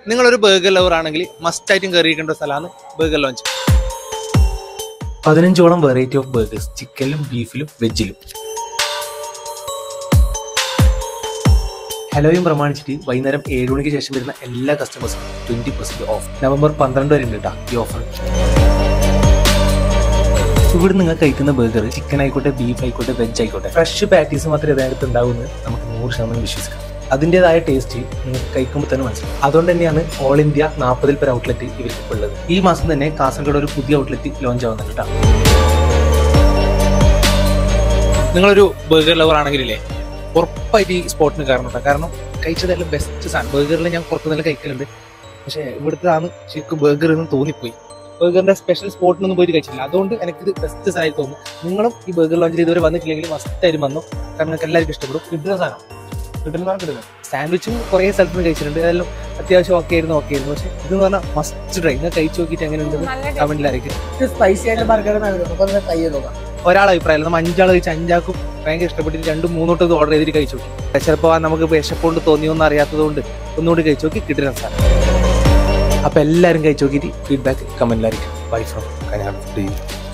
നിങ്ങളൊരു burger lover ആണെങ്കിൽ must ആയിട്ടും കയറിയിരിക്കേണ്ട സ്ഥലമാണ് ബർഗർ ലോഞ്ച് പതിനഞ്ചോളം വെറൈറ്റി ഓഫ് ബർഗേഴ്സ് ചിക്കനിലും ബീഫിലും വെജിലും ഹലോയും പ്രമാണിച്ചിട്ട് വൈകുന്നേരം ഏഴ് മണിക്ക് ശേഷം വരുന്ന എല്ലാ കസ്റ്റമേഴ്സും ട്വന്റി പെർസെന്റ് ഓഫ് നവംബർ പന്ത്രണ്ട് വരെ ഉണ്ട് കേട്ടോ ഈ ഓഫർ ഇവിടെ നിങ്ങൾ കഴിക്കുന്ന ബർഗർ ചിക്കൻ ആയിക്കോട്ടെ ബീഫ് ആയിക്കോട്ടെ വെജ് ആയിക്കോട്ടെ ഫ്രഷ് പാറ്റീസ് മാത്രമേ ഇതിനകത്ത് ഉണ്ടാവുമെന്ന് നമുക്ക് നൂറ് ശതമാനം വിശ്വസിക്കാം അതിൻ്റെതായ ടേസ്റ്റ് നിങ്ങൾക്ക് കഴിക്കുമ്പോൾ തന്നെ മനസ്സിലാവും അതുകൊണ്ട് തന്നെയാണ് ഓൾ ഇന്ത്യ നാൽപ്പതിൽ പേർ ഔട്ട്ലെറ്റ് ഇവർക്ക് ഇപ്പോൾ ഉള്ളത് ഈ മാസം തന്നെ കാസർഗോഡ് ഒരു പുതിയ ഔട്ട്ലെറ്റ് ലോഞ്ച് ആവുന്നുണ്ട് കേട്ടോ നിങ്ങളൊരു ബർഗർ ലവർ ആണെങ്കിലേ ഉറപ്പായിട്ട് ഈ സ്പോട്ടിന് കാരണം കേട്ടോ കാരണം കഴിച്ചതെല്ലാം ബെസ്റ്റ് സാധനം ബർഗറിൽ ഞാൻ പുറത്തുനിന്ന് കഴിക്കലുണ്ട് പക്ഷേ ഇവിടുത്തെ ആണ് ശരിക്കും ബർഗർ എന്ന് തോന്നിപ്പോയി ബർഗറിന്റെ സ്പെഷ്യൽ സ്പോട്ടിനൊന്നും പോയിട്ട് കഴിച്ചില്ല അതുകൊണ്ട് എനിക്കിത് ബെസ്റ്റ് സാധനമായി തോന്നുന്നു നിങ്ങളും ഈ ബർഗർ ലോഞ്ചിൽ ഇതുവരെ വന്നിട്ടില്ലെങ്കിൽ മസ്റ്റായിട്ട് വന്നു കാരണം നിങ്ങൾക്ക് എല്ലാവർക്കും ഇഷ്ടപ്പെടും കിട്ടുന്ന സാധനം കിട്ടുന്ന കിട്ടുന്നത് സാൻഡ്വിച്ചും കുറേ സ്ഥലത്ത് നിന്ന് കഴിച്ചിട്ടുണ്ട് അതെല്ലാം അത്യാവശ്യം ഓക്കെ ആയിരുന്നു ഓക്കെ ആയിരുന്നു പക്ഷേ ഇതെന്ന് പറഞ്ഞാൽ മസ്റ്റ് ട്രൈ നിങ്ങൾ കഴിച്ചു നോക്കിയിട്ട് എങ്ങനെയുണ്ടെന്ന് കമന്റിലായിരിക്കും സ്പൈസി ആയിട്ട് ബർഗർ നമുക്ക് ട്രൈ ചെയ്ത് നോക്കാം ഒരാൾ അഭിപ്രായം നമ്മൾ അഞ്ചാൾ കഴിച്ച് അഞ്ചാൾക്കും ഭയങ്കര ഇഷ്ടപ്പെട്ടിട്ട് രണ്ടും മൂന്നോട്ടത് ഓർഡർ ചെയ്തിട്ട് കഴിച്ചു നോക്കി ചിലപ്പോൾ നമുക്ക് വിശപ്പുകൊണ്ട് തോന്നിയൊന്നും അറിയാത്തത് കൊണ്ട് ഒന്നുകൂടി കഴിച്ചു നോക്കി കിട്ടുന്ന സാധനം അപ്പോൾ എല്ലാവരും കഴിച്ച് നോക്കിയിട്ട് ഫീഡ്ബാക്ക് കമൻറ്റിലായിരിക്കും ബൈ ഫ്രം കല്യാണം